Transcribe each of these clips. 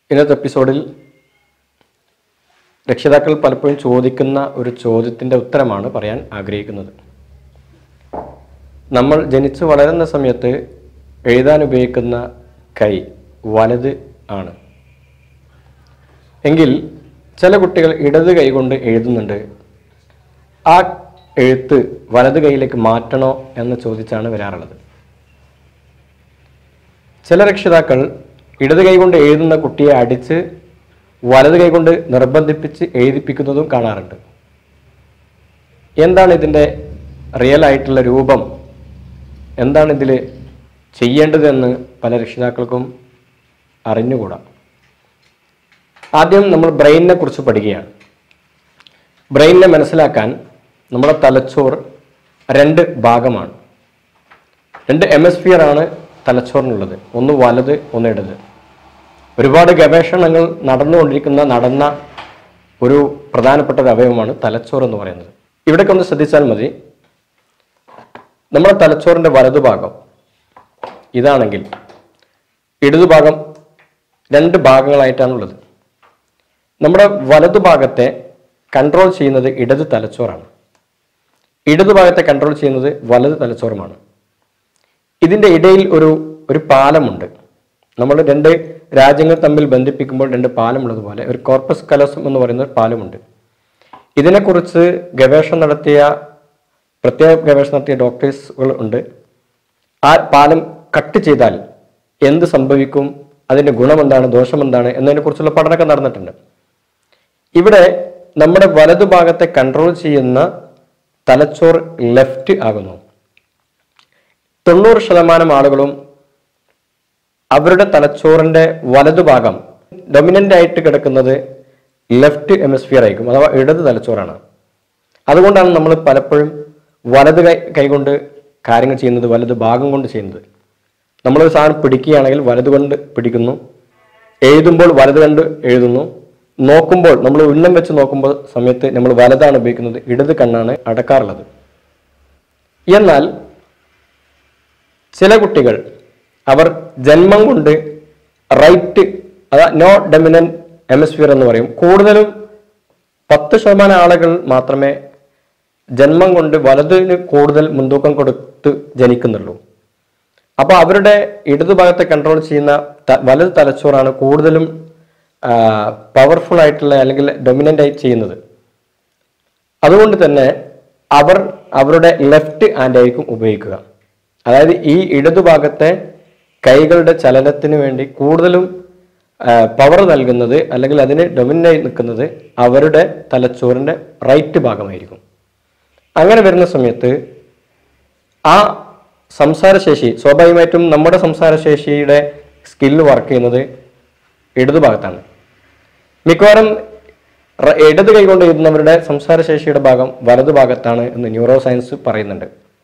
ഇന്നത്തെ എപ്പിസോഡിൽ രക്ഷിതാക്കൾ പലപ്പോഴും ചോദിക്കുന്ന ഒരു ചോദ്യത്തിൻ്റെ ഉത്തരമാണ് പറയാൻ ആഗ്രഹിക്കുന്നത് നമ്മൾ ജനിച്ചു വളരുന്ന സമയത്ത് എഴുതാൻ ഉപയോഗിക്കുന്ന കൈ വലത് ആണ് എങ്കിൽ ചില കുട്ടികൾ ഇടത് കൈ കൊണ്ട് എഴുതുന്നുണ്ട് ആ എഴുത്ത് വലത് കൈയിലേക്ക് മാറ്റണോ എന്ന് ചോദിച്ചാണ് വരാറുള്ളത് ചില രക്ഷിതാക്കൾ ഇടത് കൈ കൊണ്ട് എഴുതുന്ന കുട്ടിയെ അടിച്ച് വലത് കൈ കൊണ്ട് നിർബന്ധിപ്പിച്ച് എഴുതിപ്പിക്കുന്നതും കാണാറുണ്ട് എന്താണ് ഇതിൻ്റെ റിയൽ ആയിട്ടുള്ള രൂപം എന്താണ് ഇതിൽ ചെയ്യേണ്ടതെന്ന് പല രക്ഷിതാക്കൾക്കും അറിഞ്ഞുകൂടാ ആദ്യം നമ്മൾ ബ്രെയിനിനെ കുറിച്ച് പഠിക്കുകയാണ് ബ്രെയിനിനെ മനസ്സിലാക്കാൻ നമ്മുടെ തലച്ചോർ രണ്ട് ഭാഗമാണ് രണ്ട് എമസ്ഫിയർ ആണ് തലച്ചോറിനുള്ളത് ഒന്ന് വലത് ഒന്ന് ഇടത് ഒരുപാട് ഗവേഷണങ്ങൾ നടന്നുകൊണ്ടിരിക്കുന്ന നടന്ന ഒരു പ്രധാനപ്പെട്ട ഒരു അവയവമാണ് തലച്ചോർ എന്ന് പറയുന്നത് ഇവിടേക്ക് ഒന്ന് ശ്രദ്ധിച്ചാൽ മതി നമ്മുടെ തലച്ചോറിന്റെ വലതുഭാഗം ഇതാണെങ്കിൽ ഇടതുഭാഗം രണ്ട് ഭാഗങ്ങളായിട്ടാണുള്ളത് നമ്മുടെ വലതുഭാഗത്തെ കൺട്രോൾ ചെയ്യുന്നത് ഇടത് തലച്ചോറാണ് ഇടതുഭാഗത്തെ കൺട്രോൾ ചെയ്യുന്നത് വലത് തലച്ചോറുമാണ് ഇതിന്റെ ഇടയിൽ ഒരു ഒരു പാലമുണ്ട് നമ്മൾ രണ്ട് രാജ്യങ്ങൾ തമ്മിൽ ബന്ധിപ്പിക്കുമ്പോൾ രണ്ട് പാലമുള്ളതുപോലെ ഒരു കോർപ്പസ് കലോസം എന്ന് പറയുന്ന ഒരു പാലമുണ്ട് ഇതിനെക്കുറിച്ച് ഗവേഷണം നടത്തിയ പ്രത്യേക ഗവേഷണം നടത്തിയ ഡോക്ടേഴ്സുകൾ ഉണ്ട് ആ പാലം കട്ട് ചെയ്താൽ എന്ത് സംഭവിക്കും അതിന്റെ ഗുണമെന്താണ് ദോഷമെന്താണ് എന്നതിനെക്കുറിച്ചുള്ള പഠനമൊക്കെ നടന്നിട്ടുണ്ട് ഇവിടെ നമ്മുടെ വലതുഭാഗത്തെ കൺട്രോൾ ചെയ്യുന്ന തലച്ചോർ ലെഫ്റ്റ് ആകുന്നു തൊണ്ണൂറ് ശതമാനം ആളുകളും അവരുടെ തലച്ചോറിന്റെ വലതുഭാഗം ഡൊമിനന്റ് ആയിട്ട് കിടക്കുന്നത് ലെഫ്റ്റ് ഹെമിസ്ഫിയർ ആയിരിക്കും അഥവാ ഇടത് തലച്ചോറാണ് അതുകൊണ്ടാണ് നമ്മൾ പലപ്പോഴും വലത് കൈ കൈകൊണ്ട് കാര്യങ്ങൾ ചെയ്യുന്നത് വലത് ഭാഗം കൊണ്ട് ചെയ്യുന്നത് നമ്മളൊരു സാധനം പിടിക്കുകയാണെങ്കിൽ വലത് കൊണ്ട് പിടിക്കുന്നു എഴുതുമ്പോൾ വലത് കണ്ട് എഴുതുന്നു നോക്കുമ്പോൾ നമ്മൾ ഉന്നം വെച്ച് നോക്കുമ്പോൾ സമയത്ത് നമ്മൾ വലതാണ് ഉപയോഗിക്കുന്നത് ഇടത് കണ്ണാണ് അടക്കാറുള്ളത് എന്നാൽ ചില കുട്ടികൾ അവർ ജന്മം കൊണ്ട് റൈറ്റ് അതാ നോ ഡെമിനന്റ് ഹെമിസ്ഫിയർ എന്ന് പറയും കൂടുതലും പത്ത് ശതമാനം ആളുകൾ മാത്രമേ ജന്മം കൊണ്ട് വലതിന് കൂടുതൽ മുൻതൂക്കം കൊടുത്ത് ജനിക്കുന്നുള്ളൂ അപ്പോൾ അവരുടെ ഇടതുഭാഗത്തെ കൺട്രോൾ ചെയ്യുന്ന ത- വലത് തലച്ചോറാണ് കൂടുതലും പവർഫുൾ ആയിട്ടുള്ള അല്ലെങ്കിൽ ഡൊമിനൻ്റ് ആയി ചെയ്യുന്നത് അതുകൊണ്ട് തന്നെ അവർ അവരുടെ ലെഫ്റ്റ് ഹാൻഡ് ആയിരിക്കും ഉപയോഗിക്കുക അതായത് ഈ ഇടതുഭാഗത്തെ കൈകളുടെ ചലനത്തിന് വേണ്ടി കൂടുതലും പവർ നൽകുന്നത് അല്ലെങ്കിൽ അതിന് ഡൊമിനായി നിൽക്കുന്നത് അവരുടെ തലച്ചോറിന്റെ റൈറ്റ് ഭാഗമായിരിക്കും അങ്ങനെ വരുന്ന സമയത്ത് ആ സംസാരശേഷി സ്വാഭാവികമായിട്ടും നമ്മുടെ സംസാരശേഷിയുടെ സ്കില്ല് വർക്ക് ചെയ്യുന്നത് ഇടതുഭാഗത്താണ് മിക്കവാറും റ- ഇടത് കൈകൊണ്ട് എഴുതുന്നവരുടെ സംസാരശേഷിയുടെ ഭാഗം വലതുഭാഗത്താണ് എന്ന് ന്യൂറോ സയൻസ് പറയുന്നുണ്ട്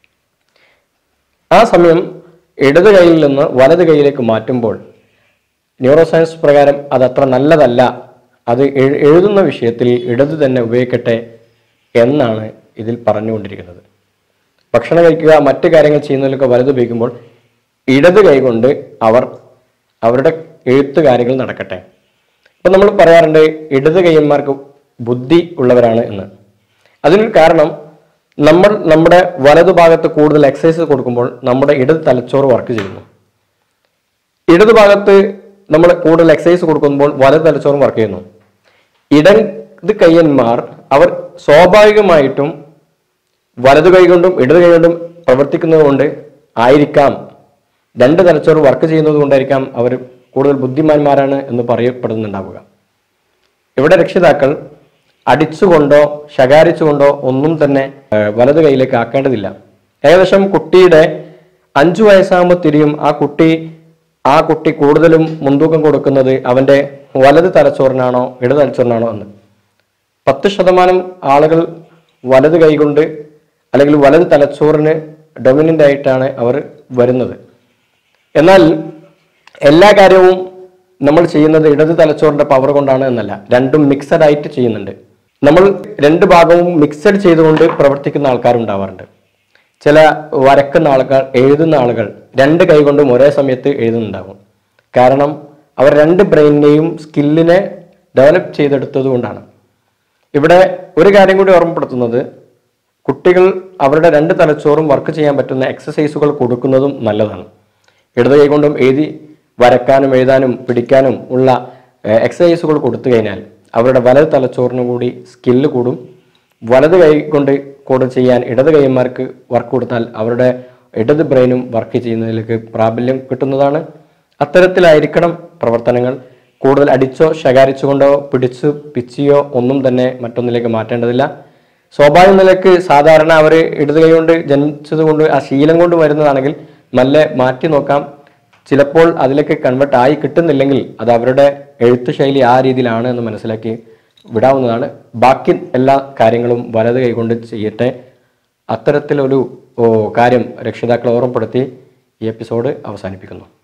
ആ സമയം ഇടത് കൈയിൽ നിന്ന് വലത് കൈയിലേക്ക് മാറ്റുമ്പോൾ ന്യൂറോ സയൻസ് പ്രകാരം അത് അത്ര നല്ലതല്ല അത് എഴു- എഴുതുന്ന വിഷയത്തിൽ ഇടത് തന്നെ ഉപയോഗിക്കട്ടെ എന്നാണ് ഇതിൽ പറഞ്ഞുകൊണ്ടിരിക്കുന്നത് ഭക്ഷണം കഴിക്കുക മറ്റു കാര്യങ്ങൾ ചെയ്യുന്നതിലൊക്കെ വലത് ഉപയോഗിക്കുമ്പോൾ ഇടത് കൈകൊണ്ട് അവർ അവരുടെ എഴുത്ത് കാര്യങ്ങൾ നടക്കട്ടെ ഇപ്പം നമ്മൾ പറയാറുണ്ട് ഇടത് കൈയന്മാർക്ക് ബുദ്ധി ഉള്ളവരാണ് എന്ന് അതിനൊരു കാരണം നമ്മൾ നമ്മുടെ വലതുഭാഗത്ത് കൂടുതൽ എക്സസൈസ് കൊടുക്കുമ്പോൾ നമ്മുടെ ഇടത് തലച്ചോറ് വർക്ക് ചെയ്യുന്നു ഇടതുഭാഗത്ത് നമ്മൾ കൂടുതൽ എക്സസൈസ് കൊടുക്കുമ്പോൾ വലത് തലച്ചോറും വർക്ക് ചെയ്യുന്നു ഇടത് കയ്യന്മാർ അവർ സ്വാഭാവികമായിട്ടും വലതു കൈ കൊണ്ടും ഇടത് കൈ കൊണ്ടും പ്രവർത്തിക്കുന്നത് കൊണ്ട് ആയിരിക്കാം രണ്ട് തലച്ചോറ് വർക്ക് ചെയ്യുന്നത് കൊണ്ടായിരിക്കാം അവർ കൂടുതൽ ബുദ്ധിമാന്മാരാണ് എന്ന് പറയപ്പെടുന്നുണ്ടാവുക ഇവിടെ രക്ഷിതാക്കൾ അടിച്ചുകൊണ്ടോ ശകാരിച്ചുകൊണ്ടോ ഒന്നും തന്നെ ഏഹ്, വലത് കൈയിലേക്ക് ആക്കേണ്ടതില്ല ഏകദേശം കുട്ടിയുടെ അഞ്ചു വയസ്സാകുമ്പോൾ തിരിയും ആ കുട്ടി ആ കുട്ടി കൂടുതലും മുൻതൂക്കം കൊടുക്കുന്നത് അവന്റെ വലത് തലച്ചോറിനാണോ ഇടത് തലച്ചോറിനാണോ എന്ന് പത്ത് ശതമാനം ആളുകൾ വലത് കൈകൊണ്ട് അല്ലെങ്കിൽ വലത് തലച്ചോറിന് ഡൊമിനൻ്റ് ആയിട്ടാണ് അവർ വരുന്നത് എന്നാൽ എല്ലാ കാര്യവും നമ്മൾ ചെയ്യുന്നത് ഇടത് തലച്ചോറിന്റെ പവർ കൊണ്ടാണ് എന്നല്ല രണ്ടും മിക്സഡ് ആയിട്ട് ചെയ്യുന്നുണ്ട് നമ്മൾ രണ്ട് ഭാഗവും മിക്സഡ് ചെയ്തുകൊണ്ട് പ്രവർത്തിക്കുന്ന ആൾക്കാരുണ്ടാവാറുണ്ട് ചില വരക്കുന്ന ആൾക്കാർ എഴുതുന്ന ആളുകൾ രണ്ട് കൈകൊണ്ടും ഒരേ സമയത്ത് എഴുതുന്നുണ്ടാവും കാരണം അവർ രണ്ട് ബ്രെയിനിനെയും സ്കില്ലിനെ ഡെവലപ്പ് ചെയ്തെടുത്തത് കൊണ്ടാണ് ഇവിടെ ഒരു കാര്യം കൂടി ഓർമ്മപ്പെടുത്തുന്നത് കുട്ടികൾ അവരുടെ രണ്ട് തലച്ചോറും വർക്ക് ചെയ്യാൻ പറ്റുന്ന എക്സസൈസുകൾ കൊടുക്കുന്നതും നല്ലതാണ് ഇടത് കൈ കൊണ്ടും എഴുതി വരക്കാനും എഴുതാനും പിടിക്കാനും ഉള്ള എക്സസൈസുകൾ കൊടുത്തു കഴിഞ്ഞാൽ അവരുടെ വലത് തലച്ചോറിനും കൂടി സ്കില്ല് കൂടും വലത് കൈ കൊണ്ട് കൂടെ ചെയ്യാൻ ഇടത് കൈമാർക്ക് വർക്ക് കൊടുത്താൽ അവരുടെ ഇടത് ബ്രെയിനും വർക്ക് ചെയ്യുന്നതിലേക്ക് പ്രാബല്യം കിട്ടുന്നതാണ് അത്തരത്തിലായിരിക്കണം പ്രവർത്തനങ്ങൾ കൂടുതൽ അടിച്ചോ ശകാരിച്ചുകൊണ്ടോ പിടിച്ചു പിച്ചിയോ ഒന്നും തന്നെ മറ്റൊന്നിലേക്ക് മാറ്റേണ്ടതില്ല സ്വാഭാവിക നിലയ്ക്ക് സാധാരണ അവർ ഇടത് കൈ കൊണ്ട് ജനിച്ചത് കൊണ്ട് ആ ശീലം കൊണ്ട് വരുന്നതാണെങ്കിൽ നല്ല മാറ്റി നോക്കാം ചിലപ്പോൾ അതിലേക്ക് കൺവെർട്ട് ആയി കിട്ടുന്നില്ലെങ്കിൽ അത് അവരുടെ എഴുത്ത് ശൈലി ആ രീതിയിലാണ് എന്ന് മനസ്സിലാക്കി വിടാവുന്നതാണ് ബാക്കി എല്ലാ കാര്യങ്ങളും വലത് കൈകൊണ്ട് ചെയ്യട്ടെ അത്തരത്തിലൊരു ഓ, കാര്യം രക്ഷിതാക്കളെ ഓർമ്മപ്പെടുത്തി ഈ എപ്പിസോഡ് അവസാനിപ്പിക്കുന്നു